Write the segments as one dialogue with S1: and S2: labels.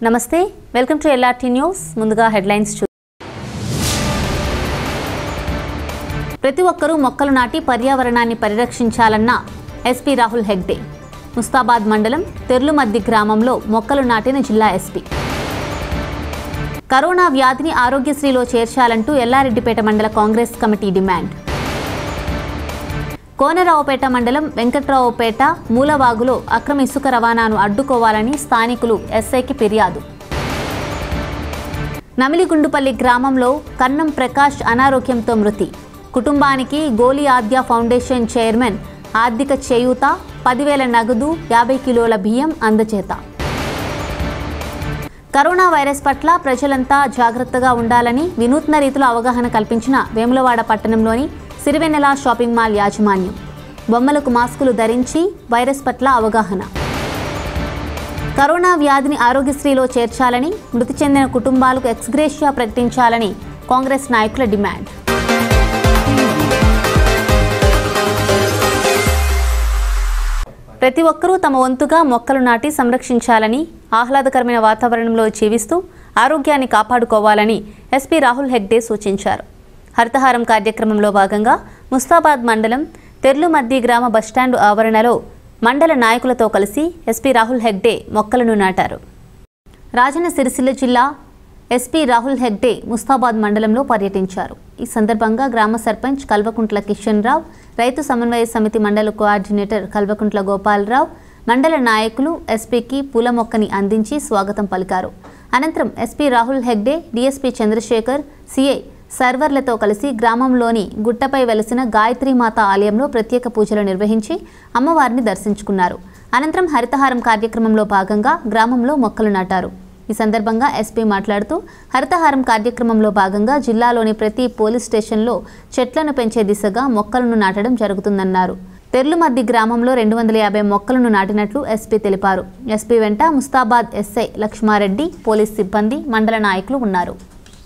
S1: నమస్తే welcome to LRT news ముందుగా headlines చూ ప్రతి ఒక్కరూ మొక్కలు నాటి పర్యావరణాన్ని పరిరక్షించాలన్న ఎస్పీ రాహుల్ హెగ్డే ముస్తాబాద్ మండలం తెర్లుమద్ది గ్రామంలో మొక్కలు నాటిన జిల్లా ఎస్పీ కరోనా వ్యాధిని ఆరోగ్యశ్రీలో చేర్చాలంటూ ఎల్లారెడ్డిపేట మండల కాంగ్రెస్ కమిటీ డిమాండ్ కోనరావుపేట మండలం వెంకట్రావుపేట మూలవాగులో అక్రమ ఇసుక రవాణాను అడ్డుకోవాలని స్థానికులు ఎస్ఐకి ఫిర్యాదు నమిలిగుండుపల్లి గ్రామంలో కన్నం ప్రకాష్ అనారోగ్యంతో మృతి కుటుంబానికి గోలి ఆద్య ఫౌండేషన్ చైర్మన్ ఆర్థిక చేయూత పదివేల నగదు యాభై కిలోల బియ్యం అందచేత కరోనా వైరస్ పట్ల ప్రజలంతా జాగ్రత్తగా ఉండాలని వినూత్న రీతిలో అవగాహన కల్పించిన వేములవాడ పట్టణంలోని సిరివెన్నెల షాపింగ్ మాల్ యాజమాన్యం బొమ్మలకు మాస్కులు ధరించి వైరస్ పట్ల అవగాహన కరోనా వ్యాధిని ఆరోగ్యశ్రీలో చేర్చాలని మృతి చెందిన కుటుంబాలకు ఎక్స్గ్రేషియా ప్రకటించాలని కాంగ్రెస్ నాయకుల డిమాండ్ ప్రతి ఒక్కరూ తమ వంతుగా మొక్కలు నాటి సంరక్షించాలని ఆహ్లాదకరమైన వాతావరణంలో జీవిస్తూ ఆరోగ్యాన్ని కాపాడుకోవాలని ఎస్పీ రాహుల్ హెగ్డే సూచించారు హరితహారం కార్యక్రమంలో భాగంగా ముస్తాబాద్ మండలం తెర్లుమద్ది గ్రామ బస్టాండు ఆవరణలో మండల నాయకులతో కలిసి ఎస్పీ రాహుల్ హెగ్డే మొక్కలను నాటారు రాజన్న సిరిసిల్ల జిల్లా ఎస్పీ రాహుల్ హెగ్డే ముస్తాబాద్ మండలంలో పర్యటించారు ఈ సందర్భంగా గ్రామ సర్పంచ్ కల్వకుంట్ల కిషన్ రావు రైతు సమన్వయ సమితి మండల కోఆర్డినేటర్ కల్వకుంట్ల గోపాలరావు మండల నాయకులు ఎస్పీకి పూల మొక్కని అందించి స్వాగతం పలికారు అనంతరం SP Rahul Hegde DSP Chandrashekar CI సర్వర్లతో కలిసి గ్రామంలోని గుట్టపై వెలసిన గాయత్రీమాత ఆలయంలో ప్రత్యేక పూజలు నిర్వహించి అమ్మవారిని దర్శించుకున్నారు అనంతరం హరితహారం కార్యక్రమంలో భాగంగా గ్రామంలో మొక్కలు నాటారు ఈ సందర్భంగా ఎస్పీ మాట్లాడుతూ హరితహారం కార్యక్రమంలో భాగంగా జిల్లాలోని ప్రతి పోలీస్ స్టేషన్లో చెట్లను పెంచే దిశగా మొక్కలను నాటడం జరుగుతుందన్నారు తెర్లుమద్ది గ్రామంలో రెండు వందల యాభై మొక్కలను నాటినట్లు ఎస్పీ తెలిపారు ఎస్పీ వెంట ముస్తాబాద్ ఎస్ఐ లక్ష్మారెడ్డి పోలీస్ సిబ్బంది మండల నాయకులు ఉన్నారు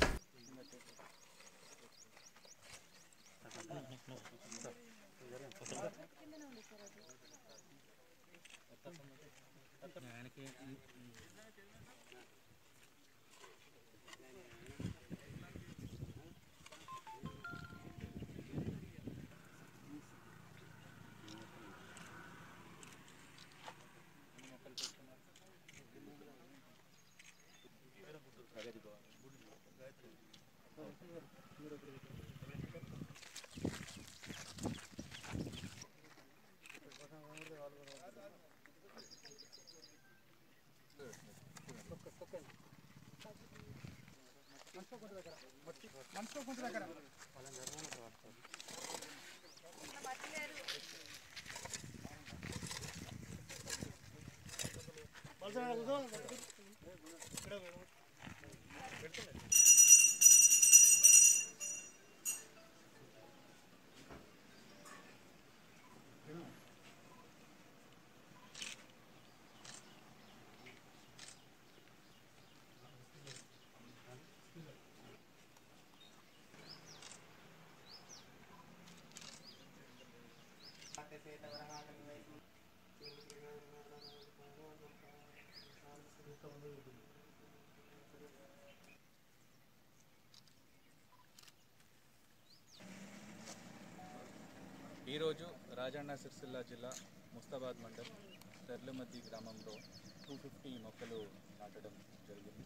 S2: ఈరోజు రాజన్న సిరిసిల్ల జిల్లా ముస్తాబాద్ మండల్ తెర్లమద్ది గ్రామంలో టూ ఫిఫ్టీ మొక్కలు నాటడం జరిగింది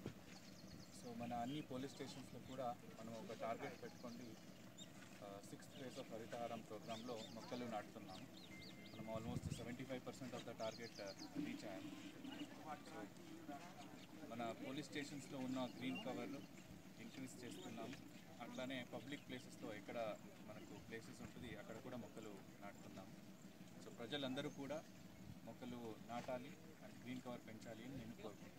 S2: సో మన అన్ని పోలీస్ స్టేషన్స్లో కూడా మనం ఒక టార్గెట్ పెట్టుకోండి సిక్స్త్ ఫేజ్ ఆఫ్ హరితహారం ప్రోగ్రాంలో మొక్కలు నాటుతున్నాము మనం almost seventy five percent of the target reach అయ్యాం సో మన పోలీస్ స్టేషన్స్లో ఉన్న గ్రీన్ కవర్లు ఇంక్రీజ్ చేస్తున్నాము అట్లానే పబ్లిక్ ప్లేసెస్లో ఎక్కడ మనకు ప్లేసెస్ ఉంటుంది అక్కడ కూడా మొక్కలు నాటుతున్నాము సో ప్రజలందరూ కూడా మొక్కలు నాటాలి అండ్ గ్రీన్ కవర్ పెంచాలి అని నేను కోరుకుంటున్నాను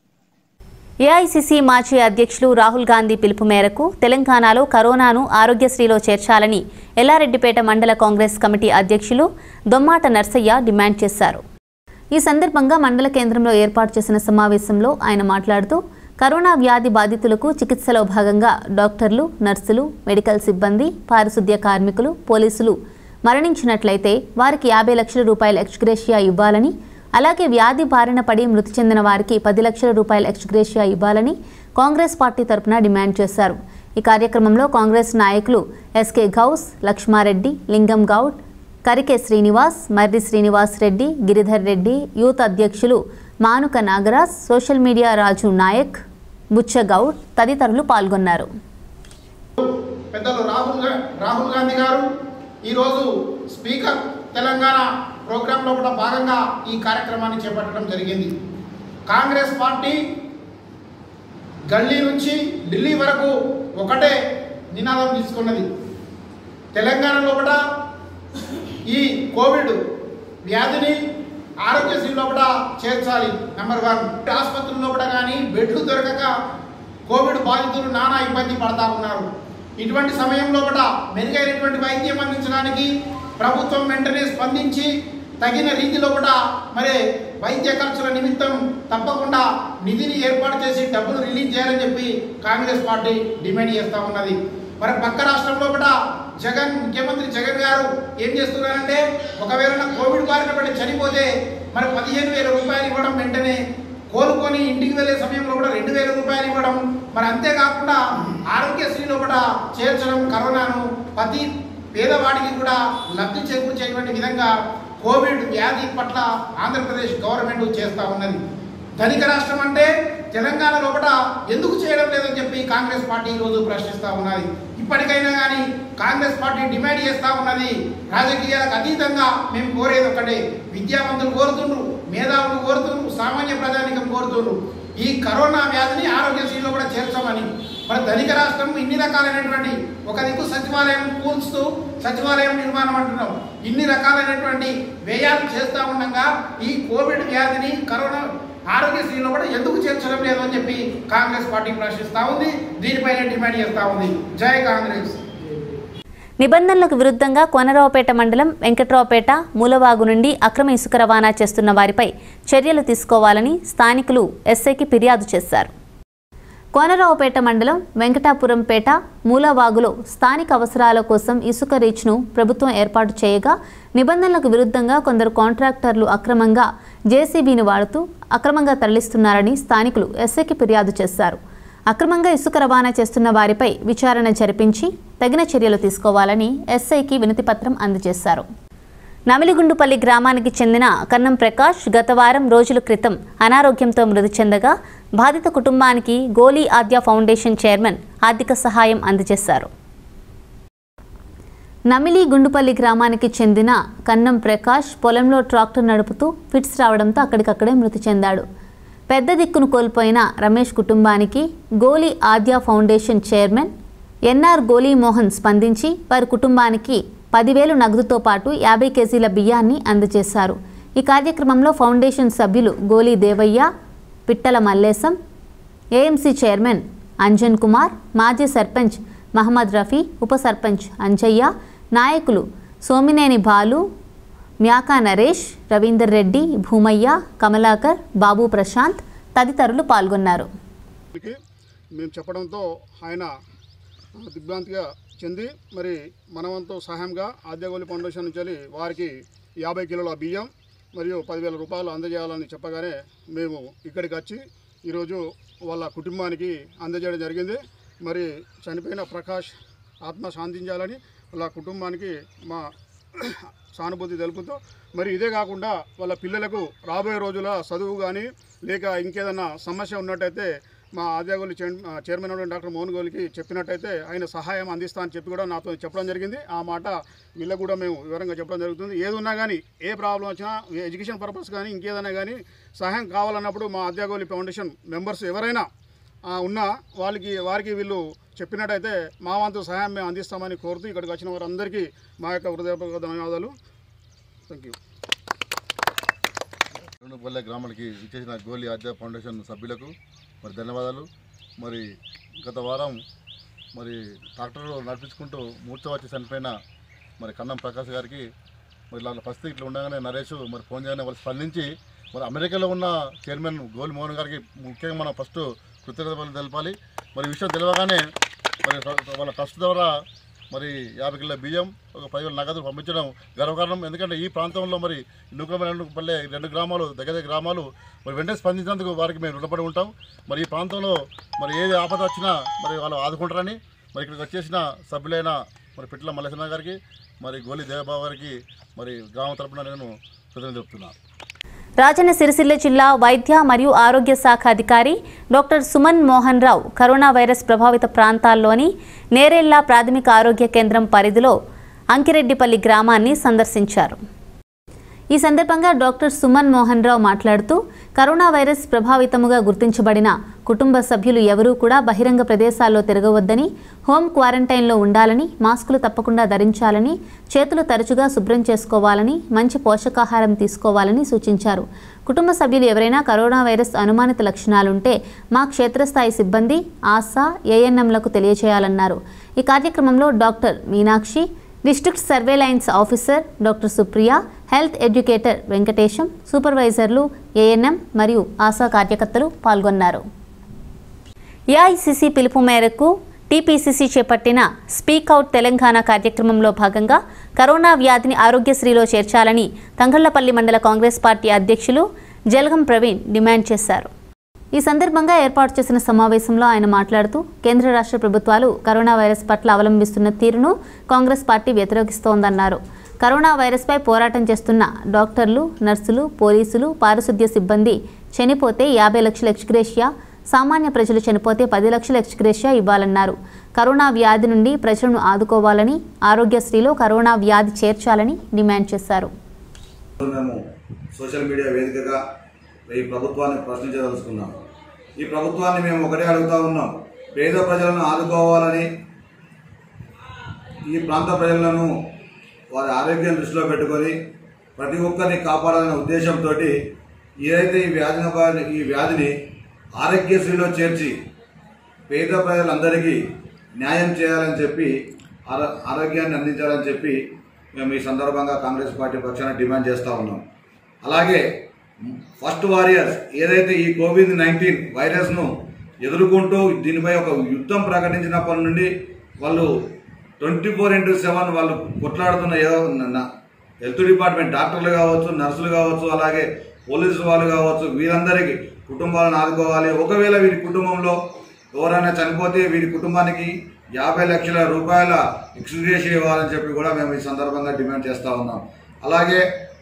S1: ఏఐసిసి మాజీ అధ్యక్షులు రాహుల్ గాంధీ పిలుపు మేరకు తెలంగాణలో కరోనాను ఆరోగ్యశ్రీలో చేర్చాలని ఎల్లారెడ్డిపేట మండల కాంగ్రెస్ కమిటీ అధ్యక్షులు దొమ్మాట నర్సయ్య డిమాండ్ చేశారు ఈ సందర్భంగా మండల కేంద్రంలో ఏర్పాటు చేసిన సమావేశంలో ఆయన మాట్లాడుతూ కరోనా వ్యాధి బాధితులకు చికిత్సలో భాగంగా డాక్టర్లు నర్సులు మెడికల్ సిబ్బంది పారిశుద్ధ్య కార్మికులు పోలీసులు మరణించినట్లయితే వారికి యాభై లక్షల రూపాయల ఎక్స్గ్రేషియా ఇవ్వాలని అలాగే వ్యాధి బారిన పడి మృతి చెందిన వారికి పది లక్షల రూపాయల ఎక్స్గ్రేషియా ఇవ్వాలని కాంగ్రెస్ పార్టీ తరపున డిమాండ్ చేశారు ఈ కార్యక్రమంలో కాంగ్రెస్ నాయకులు ఎస్కే గౌస్ లక్ష్మారెడ్డి లింగం గౌడ్ కరికే శ్రీనివాస్ మర్రి శ్రీనివాస్ రెడ్డి గిరిధర్ రెడ్డి యూత్ అధ్యక్షులు మానుక నాగరాజ్ సోషల్ మీడియా రాజు నాయక్ బుచ్చగౌడ్ తదితరులు పాల్గొన్నారు
S3: పెద్దలు రాహుల్ గా- రాహుల్ గాంధీ గారు ఈరోజు స్పీకర్ తెలంగాణ ప్రోగ్రాంలో కూడా భాగంగా ఈ కార్యక్రమాన్ని చేపట్టడం జరిగింది కాంగ్రెస్ పార్టీ గల్లీ నుంచి ఢిల్లీ వరకు ఒకటే నినాదం తీసుకున్నది తెలంగాణలో కూడా ఈ కోవిడ్ వ్యాధిని ఆరోగ్యశ్రీలో కూడా చేర్చాలి నెంబర్ వన్ ఆసుపత్రుల్లో కూడా కానీ బెడ్లు దొరకక కోవిడ్ బాధితులు నానా ఇబ్బంది పడతా ఉన్నారు ఇటువంటి సమయంలో కూడా మెరుగైనటువంటి వైద్యం అందించడానికి ప్రభుత్వం వెంటనే స్పందించి తగిన రీతిలో కూడా మరి వైద్య ఖర్చుల నిమిత్తం తప్పకుండా నిధిని ఏర్పాటు చేసి డబ్బులు రిలీజ్ చేయాలని చెప్పి కాంగ్రెస్ పార్టీ డిమాండ్ చేస్తూ ఉన్నది మరి పక్క రాష్ట్రంలో కూడా జగన్ ముఖ్యమంత్రి జగన్ గారు ఏం చేస్తున్నారంటే ఒకవేళ నా కోవిడ్ బారిన పడి చనిపోతే మరి పదిహేను వేల రూపాయలు ఇవ్వడం వెంటనే కోలుకొని ఇంటికి వెళ్ళే సమయంలో కూడా రెండు వేల రూపాయలు ఇవ్వడం మరి అంతేకాకుండా ఆరోగ్యశ్రీలో కూడా చేర్చడం కరోనాను ప్రతి పేదవాడికి కూడా లబ్ధి చేకూర్చేటువంటి విధంగా కోవిడ్ వ్యాధి పట్ల ఆంధ్రప్రదేశ్ గవర్నమెంట్ చేస్తూ ఉన్నది ధనిక రాష్ట్రం అంటే తెలంగాణ లోపల ఎందుకు చేయడం లేదని చెప్పి కాంగ్రెస్ పార్టీ ఈరోజు ప్రశ్నిస్తూ ఉన్నది ఇప్పటికైనా కానీ కాంగ్రెస్ పార్టీ డిమాండ్ చేస్తూ ఉన్నది రాజకీయాలకు అతీతంగా మేము కోరేది ఒకటే విద్యావంతులు కోరుతుండ్రు మేధావులు కోరుతుండ్రు సామాన్య ప్రజానికం కోరుతుండ్రు ఈ కరోనా వ్యాధిని ఆరోగ్యశ్రీలో కూడా చేర్చమని మన ధనిక రాష్ట్రం ఇన్ని రకాలైనటువంటి ఒక దిక్కు సచివాలయం కూల్చుతూ సచివాలయం నిర్మాణం అంటున్నాం ఇన్ని రకాలైనటువంటి వ్యయాలు చేస్తూ ఉండగా ఈ కోవిడ్ వ్యాధిని కరోనా ఆరోగ్యశ్రీలో కూడా ఎందుకు చేర్చడం లేదు అని చెప్పి కాంగ్రెస్ పార్టీ ప్రశ్నిస్తూ ఉంది దీనిపైన డిమాండ్ చేస్తూ ఉంది జై కాంగ్రెస్
S1: నిబంధనలకు విరుద్ధంగా కోనరావుపేట మండలం వెంకట్రావుపేట మూలవాగు నుండి అక్రమ ఇసుక రవాణా చేస్తున్న వారిపై చర్యలు తీసుకోవాలని స్థానికులు ఎస్ఐకి ఫిర్యాదు చేశారు కోనరావుపేట మండలం వెంకటాపురంపేట మూలవాగులో స్థానిక అవసరాల కోసం ఇసుక రీచ్ను ప్రభుత్వం ఏర్పాటు చేయగా నిబంధనలకు విరుద్ధంగా కొందరు కాంట్రాక్టర్లు అక్రమంగా జేసీబీని వాడుతూ అక్రమంగా తరలిస్తున్నారని స్థానికులు ఎస్ఐకి ఫిర్యాదు చేశారు అక్రమంగా ఇసుక రవాణా చేస్తున్న వారిపై విచారణ జరిపించి తగిన చర్యలు తీసుకోవాలని ఎస్ఐకి వినతిపత్రం అందజేశారు నమిలిగుండుపల్లి గ్రామానికి చెందిన కన్నం ప్రకాష్ గత వారం రోజుల క్రితం అనారోగ్యంతో మృతి చెందగా బాధిత కుటుంబానికి గోలీ ఆద్య ఫౌండేషన్ చైర్మన్ ఆర్థిక సహాయం అందజేశారు నమిలి గుండుపల్లి గ్రామానికి చెందిన కన్నం ప్రకాష్ పొలంలో ట్రాక్టర్ నడుపుతూ ఫిట్స్ రావడంతో అక్కడికక్కడే మృతి చెందాడు పెద్ద దిక్కును కోల్పోయిన రమేష్ కుటుంబానికి గోలీ ఆద్య ఫౌండేషన్ చైర్మన్ ఎన్ఆర్ గోలీ మోహన్ స్పందించి వారి కుటుంబానికి పదివేలు నగదుతో పాటు యాభై కేజీల బియ్యాన్ని అందజేశారు ఈ కార్యక్రమంలో ఫౌండేషన్ సభ్యులు గోలీ దేవయ్య పిట్టల మల్లేశం ఏఎంసీ చైర్మన్ అంజన్ కుమార్ మాజీ సర్పంచ్ మహమ్మద్ రఫీ ఉప సర్పంచ్ అంజయ్య నాయకులు సోమినేని బాలు మ్యాకా నరేష్ రవీందర్ రెడ్డి భూమయ్య కమలాకర్ బాబు ప్రశాంత్ తదితరులు పాల్గొన్నారు
S4: కి మేము చెప్పడంతో ఆయన దిగ్భ్రాంతిగా చెంది మరి మనవంతు సహాయంగా ఆద్యగోలి ఫౌండేషన్ నుంచి వెళ్ళి వారికి యాభై కిలోల బియ్యం మరియు పదివేల రూపాయలు అందజేయాలని చెప్పగానే మేము ఇక్కడికి వచ్చి ఈరోజు వాళ్ళ కుటుంబానికి అందజేయడం జరిగింది మరి చనిపోయిన ప్రకాష్ ఆత్మ శాంతించాలని వాళ్ళ కుటుంబానికి మా సానుభూతి తెలుపుతూ మరి ఇదే కాకుండా వాళ్ళ పిల్లలకు రాబోయే రోజుల చదువు కానీ లేక ఇంకేదన్నా సమస్య ఉన్నట్టయితే మా ఆద్యాగోలి చైర్మన్ అయిన డాక్టర్ మోహన్ గోలికి చెప్పినట్టయితే ఆయన సహాయం అందిస్తా అని చెప్పి కూడా నాతో చెప్పడం జరిగింది ఆ మాట వీళ్ళకు కూడా మేము వివరంగా చెప్పడం జరుగుతుంది ఏది ఉన్నా కానీ ఏ ప్రాబ్లం వచ్చినా ఎడ్యుకేషన్ పర్పస్ కానీ ఇంకేదైనా కానీ సహాయం కావాలన్నప్పుడు మా ఆద్యాగోలి ఫౌండేషన్ మెంబర్స్ ఎవరైనా ఆ, ఉన్నా వాళ్ళకి వారికి వీళ్ళు చెప్పినట్టయితే మా వంతు సహాయం మేము అందిస్తామని కోరుతూ ఇక్కడికి వచ్చిన వారందరికీ మా యొక్క హృదయపూర్వక ధన్యవాదాలు థ్యాంక్ యూ
S5: రెండుపల్లె గ్రామానికి ఇచ్చేసిన గోలి ఆద్య ఫౌండేషన్ సభ్యులకు మరి ధన్యవాదాలు మరి గత వారం మరి ట్రాక్టర్ నడిపించుకుంటూ మూర్ఛ వచ్చి చనిపోయిన మరి కన్నం ప్రకాష్ గారికి మరి వాళ్ళ పరిస్థితి ఇట్లా ఉండగానే నరేష్ మరి ఫోన్ చేయగానే వాళ్ళు స్పందించి మరి అమెరికాలో ఉన్న చైర్మన్ గోలి మోహన్ గారికి ముఖ్యంగా మనం ఫస్ట్ కృతజ్ఞతలు తెలపాలి మరి ఈ విషయం తెలియగానే మరి వాళ్ళ ట్రస్ట్ ద్వారా మరి యాభై కిలోల బియ్యం ఒక పదివేల నగదు పంపించడం గర్వకారణం ఎందుకంటే ఈ ప్రాంతంలో మరి నూకలపల్లె రెండు గ్రామాలు దగ్గర దగ్గర గ్రామాలు మరి వెంటనే స్పందించినందుకు వారికి మేము రుణపడి ఉంటాం మరి ఈ ప్రాంతంలో మరి ఏది ఆపద వచ్చినా మరి వాళ్ళు ఆదుకుంటారని మరి ఇక్కడికి వచ్చేసిన సభ్యులైన మరి పిట్ల మల్లేశ్వర గారికి మరి గోలి దేవబాబు గారికి మరి గ్రామ తరపున నేను కృతజ్ఞతలు చెప్తున్నాను
S1: రాజన్న సిరిసిల్ల జిల్లా వైద్య మరియు ఆరోగ్య శాఖ అధికారి doctor Suman Mohan Rao corona virus ప్రభావిత ప్రాంతాల్లోని నేరెళ్ల ప్రాథమిక ఆరోగ్య కేంద్రం పరిధిలో అంకిరెడ్డిపల్లి గ్రామాన్ని సందర్శించారు ఈ సందర్భంగా డాక్టర్ సుమన్ మోహన్ రావు మాట్లాడుతూ కరోనా వైరస్ ప్రభావితముగా గుర్తించబడిన కుటుంబ సభ్యులు ఎవరూ కూడా బహిరంగ ప్రదేశాల్లో తిరగవద్దని హోం క్వారంటైన్లో ఉండాలని మాస్కులు తప్పకుండా ధరించాలని చేతులు తరచుగా శుభ్రం చేసుకోవాలని మంచి పోషకాహారం తీసుకోవాలని సూచించారు కుటుంబ సభ్యులు ఎవరైనా కరోనా వైరస్ అనుమానిత లక్షణాలుంటే మా క్షేత్రస్థాయి సిబ్బంది ఆశా ఏఎన్ఎంలకు తెలియజేయాలన్నారు ఈ కార్యక్రమంలో doctor Meenakshi district surveillance officer doctor Supriya health educator Venkatesham సూపర్వైజర్లు ఏఎన్ఎం మరియు ఆశా కార్యకర్తలు పాల్గొన్నారు ఏఐసిసి పిలుపు మేరకు టీపీసీసీ చేపట్టిన స్పీక్ అవుట్ తెలంగాణ కార్యక్రమంలో భాగంగా కరోనా వ్యాధిని ఆరోగ్యశ్రీలో చేర్చాలని తంగళ్లపల్లి మండల కాంగ్రెస్ పార్టీ అధ్యక్షులు జలగం ప్రవీణ్ డిమాండ్ చేశారు ఈ సందర్భంగా ఏర్పాటు చేసిన సమావేశంలో ఆయన మాట్లాడుతూ కేంద్ర రాష్ట్ర ప్రభుత్వాలు కరోనా వైరస్ పట్ల అవలంబిస్తున్న తీరును కాంగ్రెస్ పార్టీ వ్యతిరేకిస్తోందన్నారు కరోనా వైరస్పై పోరాటం చేస్తున్న డాక్టర్లు నర్సులు పోలీసులు పారిశుద్ధ్య సిబ్బంది చనిపోతే యాభై లక్షల ఎక్స్గ్రేషియా సామాన్య ప్రజలు చనిపోతే పది లక్షల ఎక్స్గ్రేషియా ఇవ్వాలన్నారు కరోనా వ్యాధి నుండి ప్రజలను ఆదుకోవాలని ఆరోగ్యశ్రీలో కరోనా వ్యాధి చేర్చాలని డిమాండ్ చేశారు
S6: మేము సోషల్ మీడియా వేదికగా ఈ ప్రభుత్వాన్ని ప్రశ్నించదలుచుకున్నాం ఈ ప్రభుత్వాన్ని మేము ఒకటే అడుగుతా ఉన్నాం పేద ప్రజలను ఆదుకోవాలని ఈ ప్రాంత ప్రజలను వారి ఆరోగ్యం దృష్టిలో పెట్టుకొని ప్రతి ఒక్కరిని కాపాడాలనే ఉద్దేశంతో ఏదైతే ఈ వ్యాధిని బారి- ఈ వ్యాధిని ఆరోగ్యశ్రీలో చేర్చి పేద ప్రజలందరికీ న్యాయం చేయాలని చెప్పి ఆరో- ఆరోగ్యాన్ని అందించాలని చెప్పి మేము ఈ సందర్భంగా కాంగ్రెస్ పార్టీ పక్షాన డిమాండ్ చేస్తూ ఉన్నాం అలాగే ఫస్ట్ వారియర్స్ ఏదైతే ఈ కోవిడ్ నైన్టీన్ వైరస్ను ఎదుర్కొంటూ దీనిపై ఒక యుద్ధం ప్రకటించినప్పటి నుండి వాళ్ళు ట్వంటీ ఫోర్ ఇంటూ సెవెన్ వాళ్ళు కొట్లాడుతున్న ఏదో న- హెల్త్ డిపార్ట్మెంట్ డాక్టర్లు కావచ్చు నర్సులు కావచ్చు అలాగే పోలీసు వాళ్ళు కావచ్చు వీరందరికీ కుటుంబాలను ఆదుకోవాలి ఒకవేళ వీరి కుటుంబంలో ఎవరైనా చనిపోతే వీరి కుటుంబానికి యాభై లక్షల రూపాయల ఎక్స్గ్రేషన్ ఇవ్వాలని చెప్పి కూడా మేము ఈ సందర్భంగా డిమాండ్ చేస్తూ ఉన్నాం అలాగే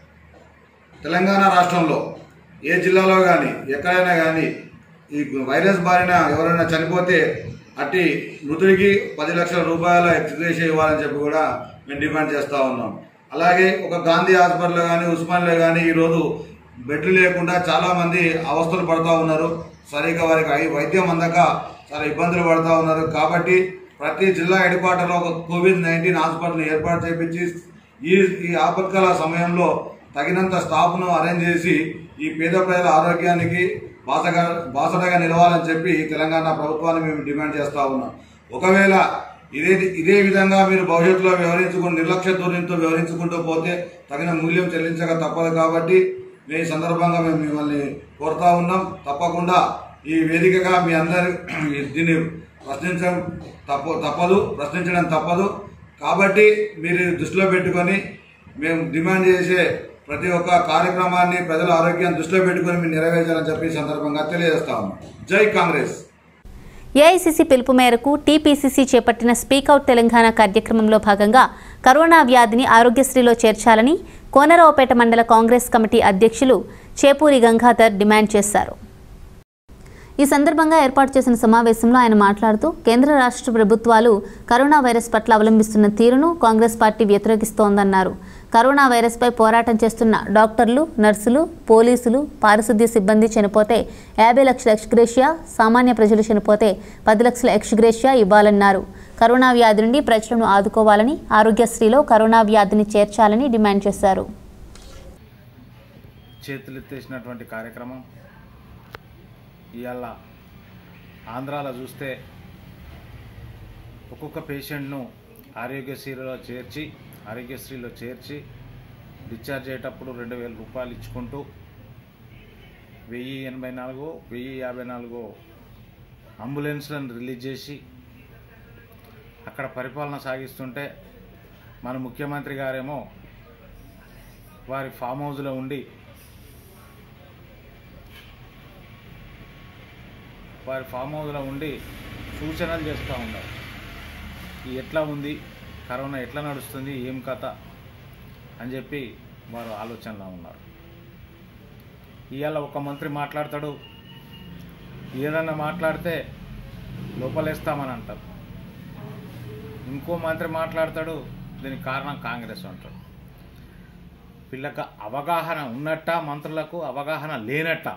S6: తెలంగాణ రాష్ట్రంలో ఏ జిల్లాలో కానీ ఎక్కడైనా కానీ ఈ వైరస్ బారిన ఎవరైనా చనిపోతే అట్టి మృతుడికి పది లక్షల రూపాయల ఎక్స్గ్రేషన్ ఇవ్వాలని చెప్పి కూడా మేము డిమాండ్ చేస్తూ ఉన్నాం అలాగే ఒక గాంధీ హాస్పిటల్ కానీ ఉస్మాన్లో కానీ ఈరోజు బెడ్లు లేకుండా చాలా మంది అవస్థలు పడుతూ ఉన్నారు సరిగ్గా వారికి ఐ- వైద్యం అందక చాలా ఇబ్బందులు పడుతూ ఉన్నారు కాబట్టి ప్రతి జిల్లా హెడ్ క్వార్టర్లో ఒక కోవిడ్ నైన్టీన్ హాస్పిటల్ ఏర్పాటు చేపించి ఈ ఈ ఆపత్కాల సమయంలో తగినంత స్టాఫ్ను అరేంజ్ చేసి ఈ పేద ప్రజల ఆరోగ్యానికి బాసగా బాసటగా నిలవాలని చెప్పి తెలంగాణ ప్రభుత్వాన్ని మేము డిమాండ్ చేస్తా ఉన్నాం ఒకవేళ ఇదే ఇదే విధంగా మీరు భవిష్యత్తులో వ్యవహరించుకుని నిర్లక్ష్య ధోరణితో వ్యవహరించుకుంటూ పోతే తగిన మూల్యం చెల్లించక తప్పదు కాబట్టి మేము ఈ సందర్భంగా మేము మిమ్మల్ని కోరుతా ఉన్నాం తప్పకుండా ఈ వేదికగా మీ అందరి దీన్ని ప్రశ్నించడం తప్ప తప్పదు ప్రశ్నించడం తప్పదు కాబట్టి మీరు దృష్టిలో పెట్టుకొని మేము డిమాండ్ చేసే ప్రతి ఒక్క కార్యక్రమాన్ని ప్రజల ఆరోగ్యాన్ని దృష్టిలో పెట్టుకొని మీరు నెరవేర్చాలని చెప్పి ఈ సందర్భంగా తెలియజేస్తా ఉన్నాం జై కాంగ్రెస్
S1: ఏఐసిసి పిలుపు మేరకు టీపీసీసీ చేపట్టిన స్పీకౌట్ తెలంగాణ కార్యక్రమంలో భాగంగా కరోనా వ్యాధిని ఆరోగ్యశ్రీలో చేర్చాలని కోనరావుపేట మండల కాంగ్రెస్ కమిటీ అధ్యక్షులు చేపూరి గంగాధర్ డిమాండ్ చేశారు ఈ సందర్భంగా ఏర్పాటు చేసిన సమావేశంలో ఆయన మాట్లాడుతూ కేంద్ర రాష్ట్ర ప్రభుత్వాలు కరోనా వైరస్ పట్ల అవలంబిస్తున్న తీరును కాంగ్రెస్ పార్టీ వ్యతిరేకిస్తోందన్నారు కరోనా వైరస్పై పోరాటం చేస్తున్న డాక్టర్లు నర్సులు పోలీసులు పారిశుద్ధ్య సిబ్బంది చనిపోతే యాభై లక్షల ఎక్స్గ్రేషియా సామాన్య ప్రజలు చనిపోతే పది లక్షల ఎక్స్గ్రేషియా ఇవ్వాలన్నారు కరోనా వ్యాధి నుండి ప్రజలను ఆదుకోవాలని ఆరోగ్యశ్రీలో కరోనా వ్యాధిని చేర్చాలని డిమాండ్ చేశారు
S7: చేతులెత్తేసినటువంటి కార్యక్రమం ఇవాళ ఆంధ్రాలో చూస్తే ఒక్కొక్క పేషెంట్ను ఆరోగ్యశ్రీలో చేర్చి ఆరోగ్యశ్రీలో చేర్చి డిశ్చార్జ్ అయ్యేటప్పుడు రెండు వేల రూపాయలు ఇచ్చుకుంటూ వెయ్యి ఎనభై నాలుగు వెయ్యి యాభై నాలుగు అంబులెన్స్లను రిలీజ్ చేసి అక్కడ పరిపాలన సాగిస్తుంటే మన ముఖ్యమంత్రి గారేమో వారి ఫామ్ హౌస్లో ఉండి వారి ఫామ్ హౌస్లో ఉండి సూచనలు చేస్తూ ఉన్నారు ఈ ఎట్లా ఉంది కరోనా ఎట్లా నడుస్తుంది ఏం కథ అని చెప్పి వారు ఆలోచనలో ఉన్నారు ఇవాళ ఒక మంత్రి మాట్లాడతాడు ఏదన్నా మాట్లాడితే లోపలేస్తామని అంటారు ఇంకో మంత్రి మాట్లాడతాడు దీనికి కారణం కాంగ్రెస్ అంటాడు వీళ్ళకి అవగాహన ఉన్నట్ట మంత్రులకు అవగాహన లేనట్ట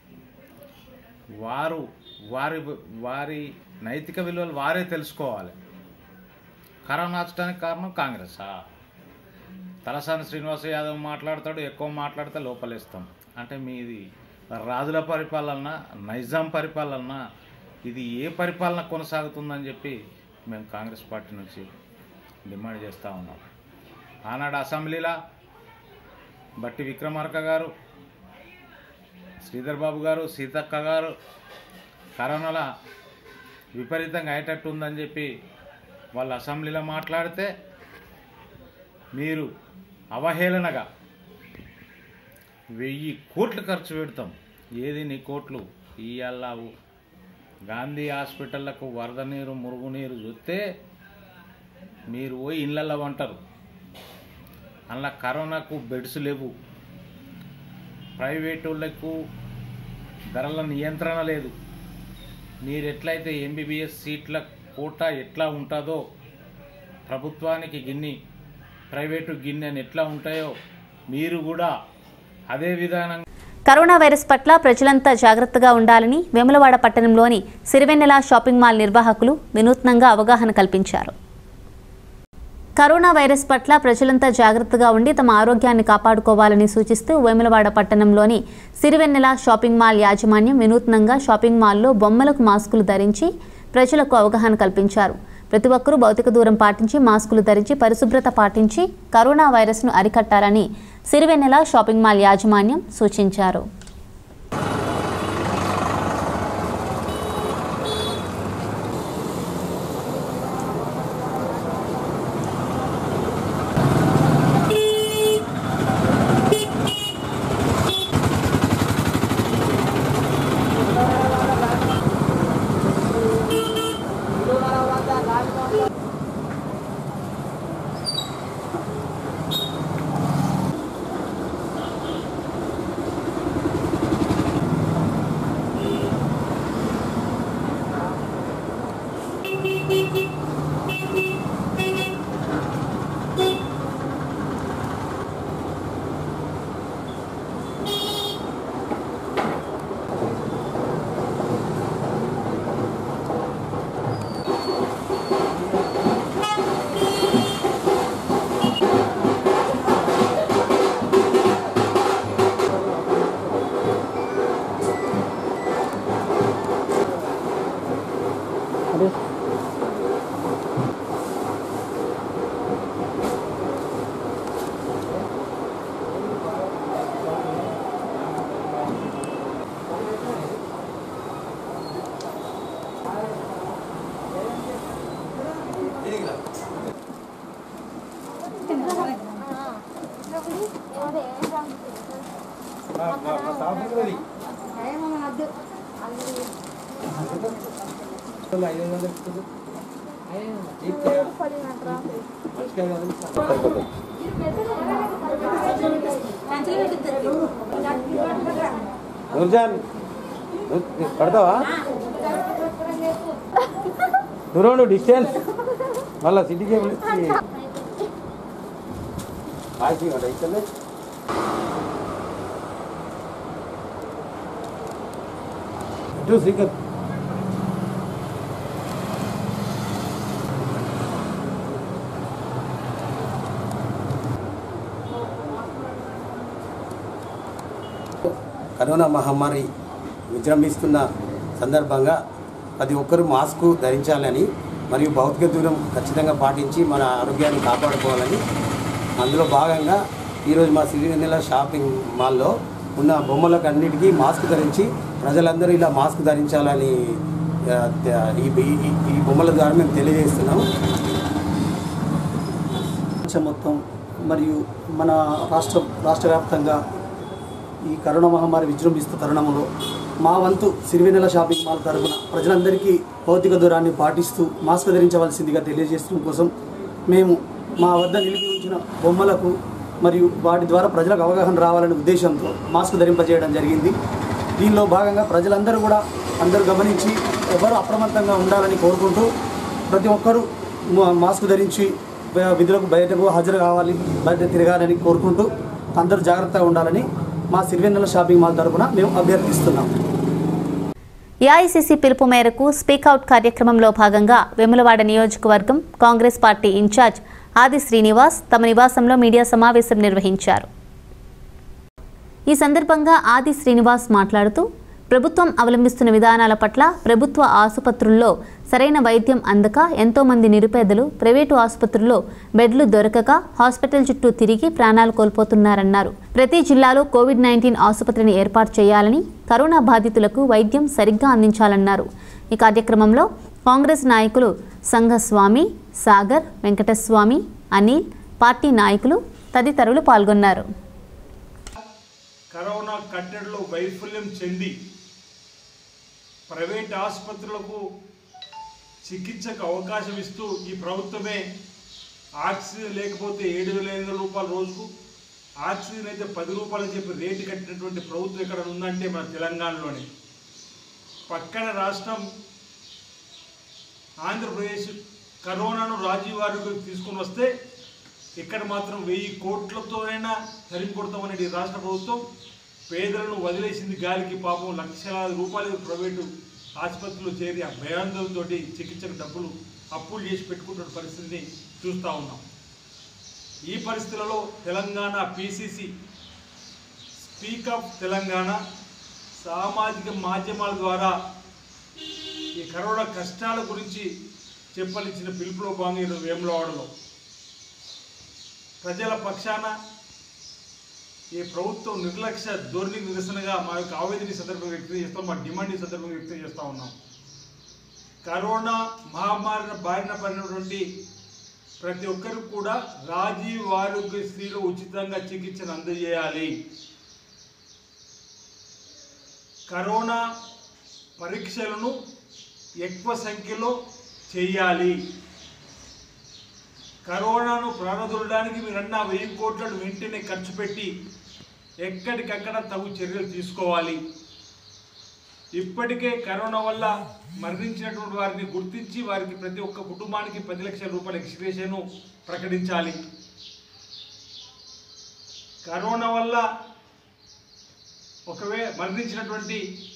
S7: వారు వారి వారి నైతిక విలువలు వారే తెలుసుకోవాలి కరోనా వచ్చడానికి కారణం కాంగ్రెసా తలసాని శ్రీనివాస యాదవ్ మాట్లాడతాడు ఎక్కువ మాట్లాడితే లోపలేస్తాం అంటే మీది రాజుల పరిపాలన నైజాం పరిపాలన ఇది ఏ పరిపాలన కొనసాగుతుందని చెప్పి మేము కాంగ్రెస్ పార్టీ నుంచి డిమాండ్ చేస్తూ ఉన్నాం ఆనాడు అసెంబ్లీలో బట్టి విక్రమార్క గారు శ్రీధర్ బాబు గారు సీతక్క గారు కరోనాలో విపరీతంగా అయ్యేటట్టు ఉందని చెప్పి వాళ్ళు అసెంబ్లీలో మాట్లాడితే మీరు అవహేళనగా వెయ్యి కోట్లు ఖర్చు పెడతాం ఏది నీ కోట్లు ఇవాళ గాంధీ హాస్పిటళ్లకు వరద నీరు మురుగునీరు చూస్తే మీరు పోయి ఇళ్ళల్లో వంటారు అందులో కరోనాకు బెడ్స్ లేవు ప్రైవేట్ వాళ్ళకు ధరల నియంత్రణ లేదు మీరు ఎట్లయితే ఎంబీబీఎస్ సీట్ల కోట ఎట్లా ఉంటుందో ప్రభుత్వానికి గిన్ని ప్రైవేటు గిన్నె అని ఎట్లా ఉంటాయో మీరు కూడా అదే విధానం
S1: కరోనా వైరస్ పట్ల ప్రజలంతా జాగ్రత్తగా ఉండాలని వేములవాడ పట్టణంలోని సిరివెన్నెల షాపింగ్ మాల్ నిర్వాహకులు వినూత్నంగా అవగాహన కల్పించారు కరోనా వైరస్ పట్ల ప్రజలంతా జాగ్రత్తగా ఉండి తమ ఆరోగ్యాన్ని కాపాడుకోవాలని సూచిస్తూ వేములవాడ పట్టణంలోని సిరివెన్నెల షాపింగ్ మాల్ యాజమాన్యం వినూత్నంగా షాపింగ్ మాల్లో బొమ్మలకు మాస్కులు ధరించి ప్రజలకు అవగాహన కల్పించారు ప్రతి ఒక్కరూ భౌతిక దూరం పాటించి మాస్కులు ధరించి పరిశుభ్రత పాటించి కరోనా వైరస్ను అరికట్టాలని సిరివెన్నెల షాపింగ్ మాల్ యాజమాన్యం సూచించారు
S8: నూర్జాన్ నువ్వు పడతావా దూరం ఉండు, డిస్టెన్స్ మళ్ళా సిటీకి ఆగి ఇక్కడ ఇటు శ్రీకర్ కరోనా మహమ్మారి విజృంభిస్తున్న సందర్భంగా ప్రతి ఒక్కరూ మాస్కు ధరించాలని మరియు భౌతిక దూరం ఖచ్చితంగా పాటించి మన ఆరోగ్యాన్ని కాపాడుకోవాలని అందులో భాగంగా ఈరోజు మా సిరివెన్నెల షాపింగ్ మాల్లో ఉన్న బొమ్మలకు అన్నిటికీ మాస్క్ ధరించి ప్రజలందరూ ఇలా మాస్క్ ధరించాలని ఆ, త- ఈ ఈ- ఈ బొమ్మల ద్వారా మేము తెలియజేస్తున్నాము
S9: ప్రపంచం మొత్తం మరియు మన రాష్ట్ర రాష్ట్ర వ్యాప్తంగా ఈ కరోనా మహమ్మారి విజృంభిస్తున్న తరుణంలో మా వంతు సిరివెన్నెల షాపింగ్ మాల్ తరపున ప్రజలందరికీ భౌతిక దూరాన్ని పాటిస్తూ మాస్క్ ధరించవలసిందిగా తెలియజేయడం కోసం మేము మా వద్ద నిలిపి ఉంచిన బొమ్మలకు మరియు వాటి ద్వారా ప్రజలకు అవగాహన రావాలనే ఉద్దేశంతో మాస్క్ ధరింపజేయడం జరిగింది దీనిలో భాగంగా ప్రజలందరూ కూడా అందరూ గమనించి ఎవరు అప్రమత్తంగా ఉండాలని కోరుకుంటూ ప్రతి ఒక్కరూ మా- మాస్క్ ధరించి వ- విధులకు బయటకు హాజరు కావాలి బయట తిరగాలని కోరుకుంటూ అందరూ జాగ్రత్తగా ఉండాలని మా సిరివెన్నెల షాపింగ్ మాల్ తరపున మేము అభ్యర్థిస్తున్నాం
S1: ఏఐసీసీ పిలుపు మేరకు స్పీక్అవుట్ కార్యక్రమంలో భాగంగా వెములవాడ నియోజకవర్గం కాంగ్రెస్ పార్టీ ఇన్ఛార్జ్ ఆది శ్రీనివాస్ తమ నివాసంలో మీడియా సమావేశం నిర్వహించారు ఈ సందర్భంగా ఆది శ్రీనివాస్ మాట్లాడుతూ ప్రభుత్వం అవలంబిస్తున్న విధానాల పట్ల ప్రభుత్వ ఆసుపత్రుల్లో సరైన వైద్యం అందక ఎంతో మంది నిరుపేదలు ప్రైవేటు ఆసుపత్రుల్లో బెడ్లు దొరకక హాస్పిటల్ చుట్టూ తిరిగి ప్రాణాలు కోల్పోతున్నారన్నారు ప్రతి జిల్లాలో కోవిడ్ నైన్టీన్ ఆసుపత్రిని ఏర్పాటు చేయాలని కరోనా బాధితులకు వైద్యం సరిగ్గా అందించాలన్నారు ఈ కార్యక్రమంలో కాంగ్రెస్ నాయకులు సంఘస్వామి సాగర్ వెంకటస్వామి అనిల్ పార్టీ నాయకులు తదితరులు పాల్గొన్నారు
S10: కరోనా కట్టడిలో వైఫల్యం చెంది ప్రైవేట్ ఆసుపత్రులకు చికిత్సకు అవకాశం ఇస్తూ ఈ ప్రభుత్వమే ఆక్సిజన్ లేకపోతే ఏడు వేల ఐదు వందల రూపాయల రోజుకు ఆక్సిజన్ అయితే పది రూపాయలు చెప్పి రేటు కట్టినటువంటి ప్రభుత్వం ఎక్కడ ఉందంటే మన తెలంగాణలోనే పక్కన రాష్ట్రం ఆంధ్రప్రదేశ్ కరోనాను రాజీవ్ ఆరోగ్యం తీసుకుని వస్తే ఇక్కడ మాత్రం వెయ్యి కోట్లతోనైనా తరిమి కొడతామనే ఈ రాష్ట్ర ప్రభుత్వం పేదలను వదిలేసింది గాలికి పాపం లక్షలాది రూపాయలు ప్రైవేటు ఆసుపత్రులు చేరి ఆ భయాందోళనతో చికిత్సకు డబ్బులు అప్పులు చేసి పెట్టుకుంటున్న పరిస్థితిని చూస్తూ ఉన్నాం ఈ పరిస్థితులలో Telangana PCC speak of Telangana సామాజిక మాధ్యమాల ద్వారా ఈ కరోనా కష్టాల గురించి చెప్పలిచ్చిన పిలుపులో భాగంగా ఈరోజు వేములవాడలో ప్రజల పక్షాన ఈ ప్రభుత్వం నిర్లక్ష్య ధోరణి నిరసనగా మా యొక్క ఆవేదన ఈ సందర్భంగా వ్యక్తం చేస్తాం మా డిమాండ్ ఈ సందర్భంగా వ్యక్తం చేస్తూ ఉన్నాం కరోనా మహమ్మారిన బారిన పడినటువంటి ప్రతి ఒక్కరికి కూడా రాజీవ్ ఆరోగ్యశ్రీలో ఉచితంగా చికిత్సను అందజేయాలి కరోనా పరీక్షలను ఎక్కువ సంఖ్యలో చేయాలి కరోనాను ప్రారంభించడానికి మీరన్న వెయ్యి కోట్లను వెంటనే ఖర్చు పెట్టి ఎక్కడికక్కడ తగు చర్యలు తీసుకోవాలి ఇప్పటికే కరోనా వల్ల మరణించినటువంటి వారిని గుర్తించి వారికి ప్రతి ఒక్క కుటుంబానికి పది లక్షల రూపాయల ఎక్స్గ్రేషను ప్రకటించాలి కరోనా వల్ల ఒకవే మరణించినటువంటి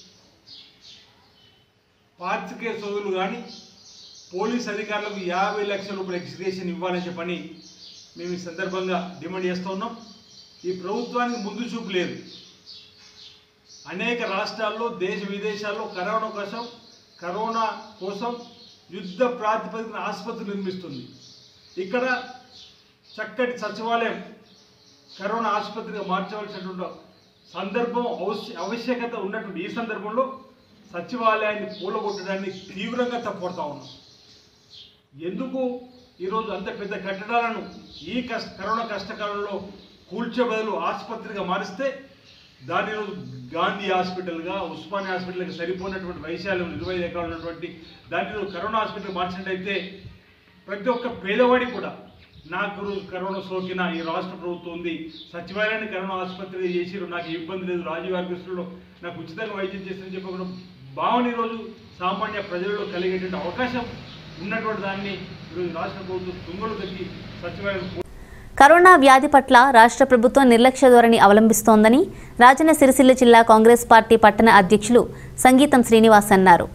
S10: పాత్రికేయ సోదరులు కానీ పోలీస్ అధికారులకు యాభై లక్షల రూపాయల ఎక్స్గ్రేషన్ ఇవ్వాలని చెప్పని మేము ఈ సందర్భంగా డిమాండ్ చేస్తూ ఉన్నాం ఈ ప్రభుత్వానికి ముందు చూపు లేదు అనేక రాష్ట్రాల్లో దేశ విదేశాల్లో కరోనా కోసం కరోనా కోసం యుద్ధ ప్రాతిపదికన ఆసుపత్రులు నిర్మిస్తుంది ఇక్కడ చక్కటి సచివాలయం కరోనా ఆసుపత్రిగా మార్చవలసినటువంటి సందర్భం అవశ్య ఆవశ్యకత ఉన్నటువంటి ఈ సందర్భంలో సచివాలయాన్ని కూలగొట్టడాన్ని తీవ్రంగా తప్పడతా ఉన్నాం ఎందుకు ఈరోజు అంత పెద్ద కట్టడాలను ఈ కష్ట కరోనా కష్టకాలంలో కూల్చే బదులు ఆసుపత్రిగా మారిస్తే దాని ఈరోజు గాంధీ హాస్పిటల్గా ఉస్మానియా హాస్పిటల్కి సరిపోయినటువంటి వైశాల్యం ఇరవై ఐదు ఎకరాలు ఉన్నటువంటి దాన్ని ఈరోజు కరోనా హాస్పిటల్ మార్చినట్టయితే ప్రతి ఒక్క పేదవాడి కూడా నాకు కరోనా సోకిన ఈ రాష్ట్ర ప్రభుత్వం ఉంది సచివాలయాన్ని కరోనా ఆసుపత్రి చేసిరు నాకు ఇబ్బంది లేదు రాజీవ్ ఆరోగ్యశ్రీలో నాకు ఉచితంగా వైద్యం చేస్తారని చెప్పి ఒక భావన ఈరోజు సామాన్య ప్రజలలో కలిగేటువంటి అవకాశం ఉన్నటువంటి దాన్ని ఈరోజు రాష్ట్ర ప్రభుత్వం తుంగలు తగ్గి సచివాలయం
S1: కరోనా వ్యాధి పట్ల రాష్ట్ర ప్రభుత్వం నిర్లక్ష్య ధోరణి అవలంబిస్తోందని రాజన్న సిరిసిల్ల జిల్లా కాంగ్రెస్ పార్టీ పట్టణ అధ్యక్షులు సంగీతం శ్రీనివాస్ అన్నారు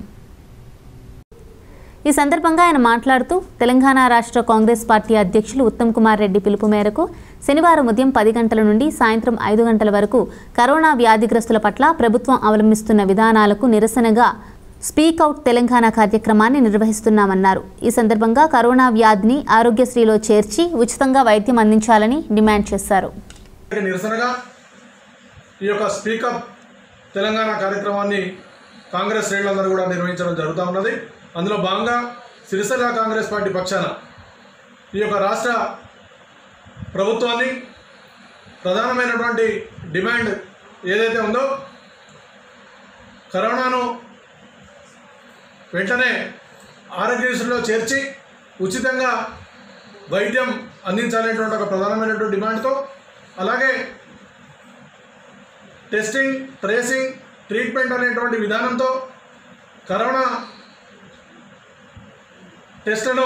S1: ఈ సందర్భంగా ఆయన మాట్లాడుతూ తెలంగాణ రాష్ట్ర కాంగ్రెస్ పార్టీ అధ్యక్షులు ఉత్తమ్ కుమార్ రెడ్డి పిలుపు మేరకు శనివారం ఉదయం పది గంటల నుండి సాయంత్రం ఐదు గంటల వరకు కరోనా వ్యాధిగ్రస్తుల పట్ల ప్రభుత్వం అవలంబిస్తున్న విధానాలకు నిరసనగా స్పీక్ అవుట్ తెలంగాణ కార్యక్రమాన్ని నిర్వహిస్తున్నామన్నారు ఈ సందర్భంగా కరోనా వ్యాధిని ఆరోగ్యశ్రీలో చేర్చి ఉచితంగా వైద్యం అందించాలని డిమాండ్ చేశారు
S11: నిరసనగా ఈ యొక్క స్పీకప్ తెలంగాణ కార్యక్రమాన్ని కాంగ్రెస్ శ్రేణులందరూ కూడా నిర్వహించడం జరుగుతూ ఉన్నది అందులో భాగంగా సిరిసిల్ల కాంగ్రెస్ పార్టీ పక్షాన ఈ యొక్క రాష్ట్ర ప్రభుత్వాన్ని ప్రధానమైనటువంటి డిమాండ్ ఏదైతే ఉందో కరోనాను వెంటనే ఆరోగ్యశ్రీలో చేర్చి ఉచితంగా వైద్యం అందించాలనేటువంటి ఒక ప్రధానమైనటువంటి డిమాండ్తో అలాగే టెస్టింగ్ ట్రేసింగ్ ట్రీట్మెంట్ అనేటువంటి విధానంతో కరోనా టెస్టులను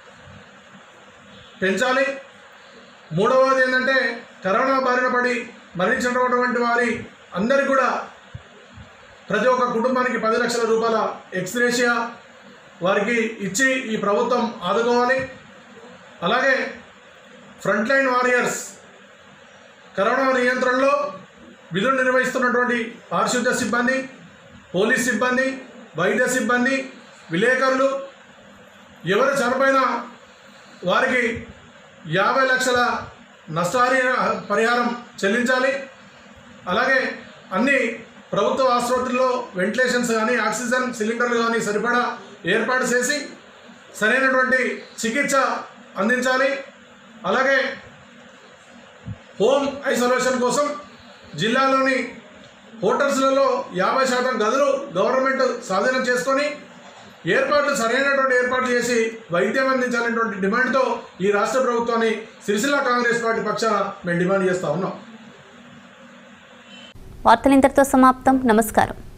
S11: పెంచాలి మూడవది ఏంటంటే కరోనా బారిన పడి మరణించినటువంటి వారి అందరికీ కూడా ప్రతి ఒక్క కుటుంబానికి పది లక్షల రూపాయల ఎక్స్గ్రేషియా వారికి ఇచ్చి ఈ ప్రభుత్వం ఆదుకోవాలి అలాగే ఫ్రంట్ లైన్ వారియర్స్ కరోనా నియంత్రణలో విధులు నిర్వహిస్తున్నటువంటి పారిశుద్ధ్య సిబ్బంది పోలీస్ సిబ్బంది వైద్య సిబ్బంది విలేకరులు ఎవరు చనిపోయినా వారికి యాభై లక్షల నష్టహారి పరిహారం చెల్లించాలి అలాగే అన్ని ప్రభుత్వ ఆసుపత్రుల్లో వెంటిలేషన్స్ కానీ ఆక్సిజన్ సిలిండర్లు కానీ సరిపడా ఏర్పాటు చేసి సరైనటువంటి చికిత్స అందించాలి అలాగే హోమ్ ఐసోలేషన్ కోసం జిల్లాలోని హోటల్స్లలో యాభై శాతం గదులు గవర్నమెంట్ స్వాధీనం చేసుకొని ఏర్పాట్లు సరైనటువంటి ఏర్పాట్లు చేసి వైద్యం అందించాలనేటువంటి డిమాండ్తో ఈ రాష్ట్ర ప్రభుత్వాన్ని సిరిసిల్ల కాంగ్రెస్ పార్టీ పక్షాన మేము డిమాండ్ చేస్తా ఉన్నాం
S1: వార్తలు ఇంతటితో సమాప్తం నమస్కారం